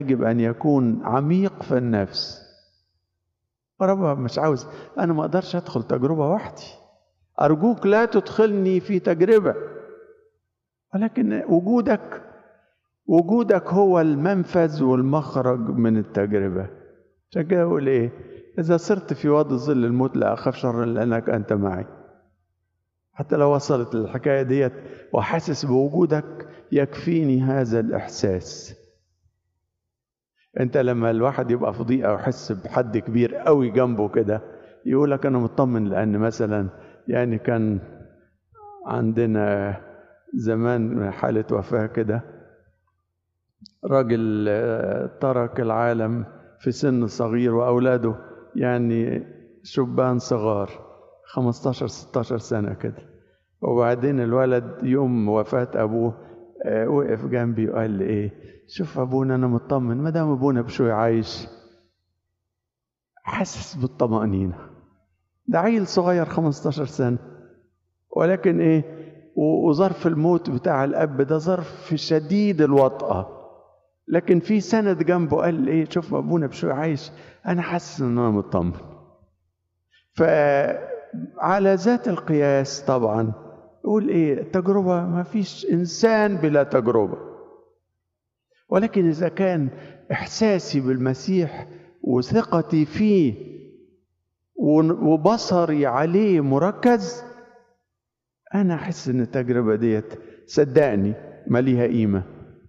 يجب أن يكون عميق في النفس ربنا مش عاوز أنا ما أقدرش أدخل تجربة وحدي أرجوك لا تدخلني في تجربة ولكن وجودك وجودك هو المنفذ والمخرج من التجربة عشان كده يقول إيه إذا صرت في وادي ظل الموت لا أخاف شرا لأنك أنت معي حتى لو وصلت الحكاية ديت وحاسس بوجودك يكفيني هذا الإحساس انت لما الواحد يبقى في ضيقه ويحس بحد كبير قوي جنبه كده يقول لك انا مطمن لان مثلا يعني كان عندنا زمان حاله وفاه كده راجل ترك العالم في سن صغير واولاده يعني شبان صغار 15 16 سنه كده وبعدين الولد يوم وفاه ابوه وقف جنبي وقال لي ايه شوف ابونا انا مطمن ما دام ابونا بشوي عايش حاسس بالطمأنينة ده عيل صغير 15 سنة ولكن ايه وظرف الموت بتاع الاب ده ظرف شديد الوطأة لكن في سند جنبه قال ايه شوف ابونا بشوي عايش انا حاسس ان انا مطمن فعلى ذات القياس طبعا يقول ايه التجربة ما فيش انسان بلا تجربة ولكن اذا كان احساسي بالمسيح وثقتي فيه وبصري عليه مركز انا احس ان التجربة ديت صدقني ما ليها قيمة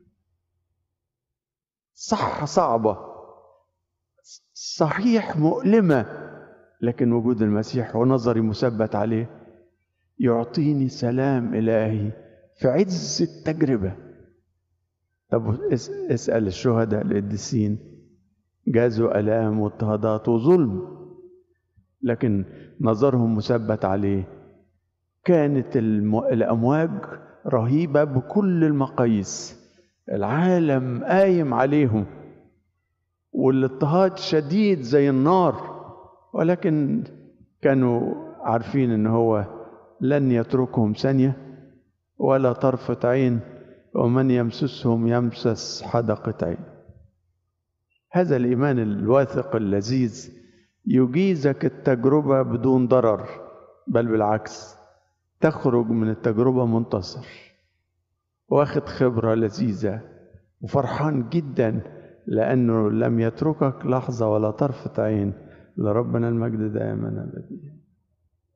صح صعبة صحيح مؤلمة لكن وجود المسيح ونظري مثبت عليه يعطيني سلام إلهي في عز التجربة طب اسأل الشهداء القديسين جازوا ألام واضطهادات وظلم لكن نظرهم مثبت عليه كانت الأمواج رهيبة بكل المقاييس العالم قايم عليهم والاضطهاد شديد زي النار ولكن كانوا عارفين ان هو لن يتركهم ثانية ولا طرفة عين ومن يمسسهم يمسس حدقة عين هذا الإيمان الواثق اللذيذ يجيزك التجربة بدون ضرر بل بالعكس تخرج من التجربة منتصر واخد خبرة لذيذة وفرحان جدا لأنه لم يتركك لحظة ولا طرفة عين لربنا المجد دائما أبدا